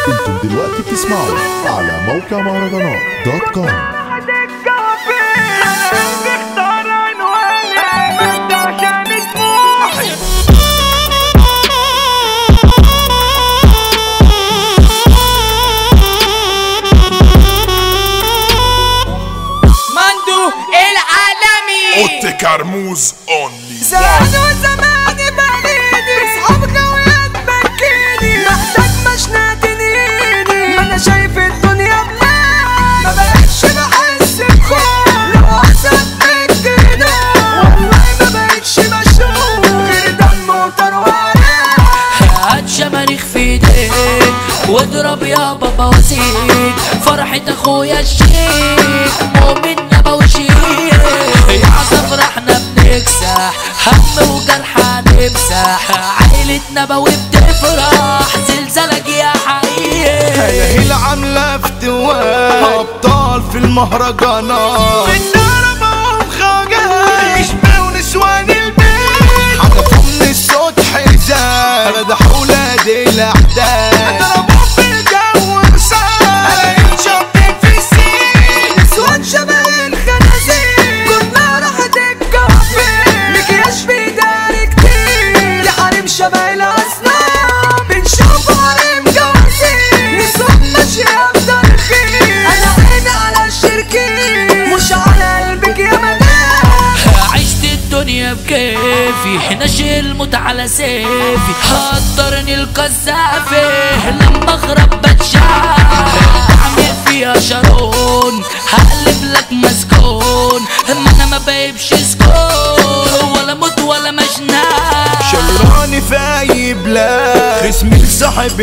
انتم دلوقتي بتسمعوا على موقع مهرجانات دوت كوم مندو العالمي اوتي كرموز اونلي زانو زماني بليدي اصحاب خويات بكيني محتاج مشنا تنيني ما انا شايف الدنيا بلاد ما بقتش بحس بخوف لو احسن من كده والله ما بقتش بشوف غير دم وتروانة هات شماريخ في ايديك واضرب يا بابا وزيد فرحة اخويا الشيخ مؤمن نبوي شيخ يا عصف احنا بنكسح هم وجرح هنمسح عيلة نبوي بتفرح زلزالك يا حقيقي هي العاملة افتواء أبطال في المهرجانات النار معهم خواجات يشبهوا نسوان البيت حدفوا من الصوت حزام ردحوا ولاد الأحداث ضربوا في الجو مسار ألاقي شاطين في السين نسوان شبه الخنازير كنا راحت الكافيه مكياج في داري كتير يا حريم شبه الأصنام بنشوف حريم جوازير نسوان ماشية بدار خير أنا عيني على الشركين مش على قلبك يا مدام عشت الدنيا بكيفي هنا الموت على سيفي هقدرني القذافي لما اخرب بتشاف اعمل فيها شارون هقلب لك مسكون ما انا ما بايبش سكون ولا موت ولا مجنان شراني في اي بلاد خصمي لصاحب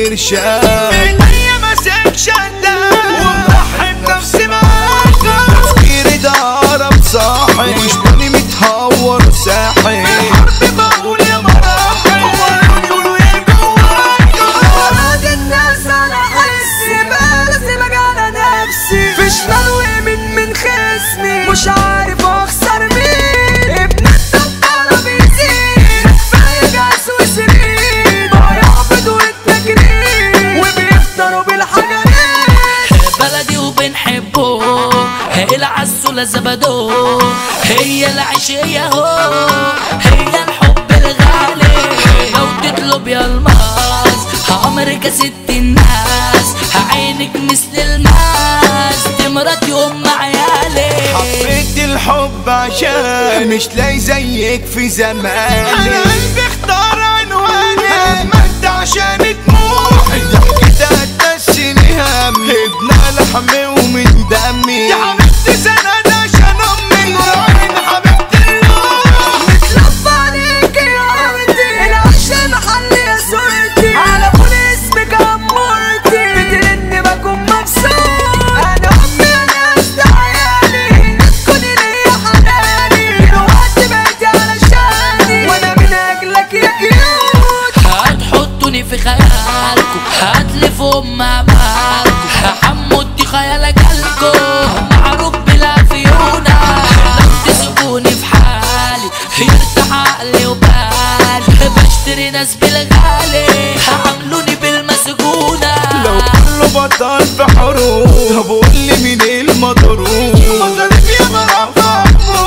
الارشاد ايديا ماسك شداد ومضحي بنفسي معاك تفكيري ده عرب صاحي وشباني متهور ساحي الحرب بقول يا مراحي يقولوا يا جواك وراد الناس انا حسي بقى لازم على نفسي فيش نلوي من من خصمي مش عارف اخسر مين ابن الدكتورة بيزيد كفاية جاس وسرير ضايع بدو التجريد وبيفطروا بالحجرين بلدي وبنحبه هي العسولة زبدو هي العشية هو هي الحب الغالي لو تطلب يا الماس عمرك ست الناس عينك مثل الماس دي مراتي ام عيالي حبيت الحب عشان مش لاقي زيك في زماني انا قلبي اختار عنواني ما انت عشان طموحي ضحكتها تنسيني همي ابن لحمي ومن دمي يا حبيبتي سند عشان امي عين حبيبتي الروح متلف عليك يا عمتي العش محل يا صورتي على كل اسمك امورتي بترن بكون مبسوط انا امي انا استعيالي تكوني ليا حناني دلوقتي بقيتي علشاني وانا من اجلك يا كيوت هتحطوني في خيالكم هتلفوا مع بالكم حمودي خيالك جالكم معروف بلا فيونا لو تسيبوني في حالي يرتاح عقلي وبالي بشتري ناس بالغالي عاملوني بالمسجونة لو كله بطل في حروب طب قول لي مين المضروب مصاريف يا مرافع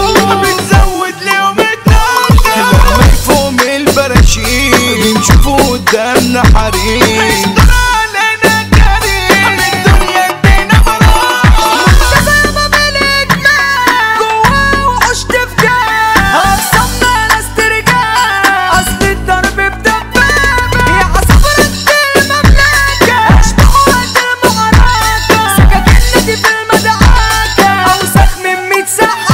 بتزود ليهم الدولة لما يفهم البراشيل بنشوفه قدامنا حريم علينا كريم الدنيا ادينا براح تفاهم بالإجمال جواه وحوش تفجان أقسمنا ناس ترجال أصل الضرب بدبابة يا عصفرة المملكة أشبه وقت المعركة سكاكين في المدعكة أوسخ من ميت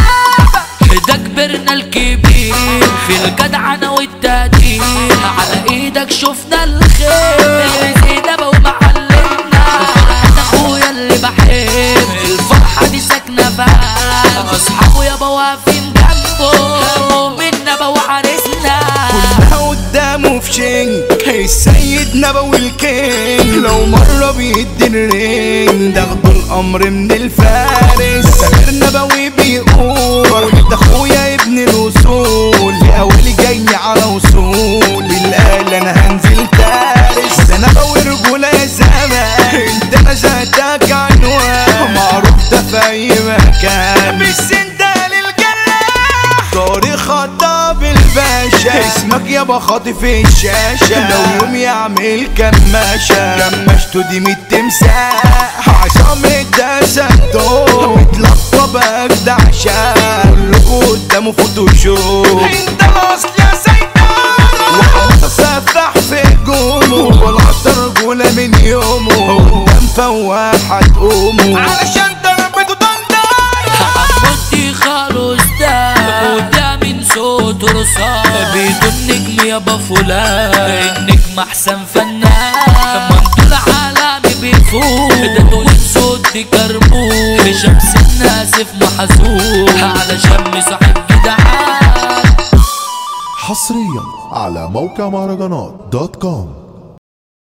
سحابة ده كبرنا الكبير في الجدعنة والتقدير على ايدك شفنا الخير زينب ومعلمنا فرحة اخويا اللي بحب الفرحة دي ساكنة في قلبي اصحابه يابا واقفين جنبه مؤمننا بقى وعرسنا كلها قدامه في شنك السيد نبوي الكينج لو مرة بيدي الرينج تاخدوا الأمر من الفارس سمير نبوي بيقول فرحة أخويا ابن الوصول يا أولي جاي على وصول بالآل أنا هنزل تارس ده نبوي رجولة يا زمان خاطف الشاشة لو يوم يعمل كماشة كماشته دي ميت تمساح عصام الدساتو متلقب اجدع شاب كلكوا قدامه فوتوشوب انت الاصل يا سيطان وحط سفاح في هجومه والعطر رجولة من يومه قدام فواحة تقومه علشان ضربته دندار عمودي خالص ده وده من صوت رصاص بيدو النجم يابا فلان النجم احسن فنان منطول عالمي بيفوق ده دول صوت كربوق شمس الناسف محزوق على شم صاحب جدعان حصريا على موقع مهرجانات دوت كوم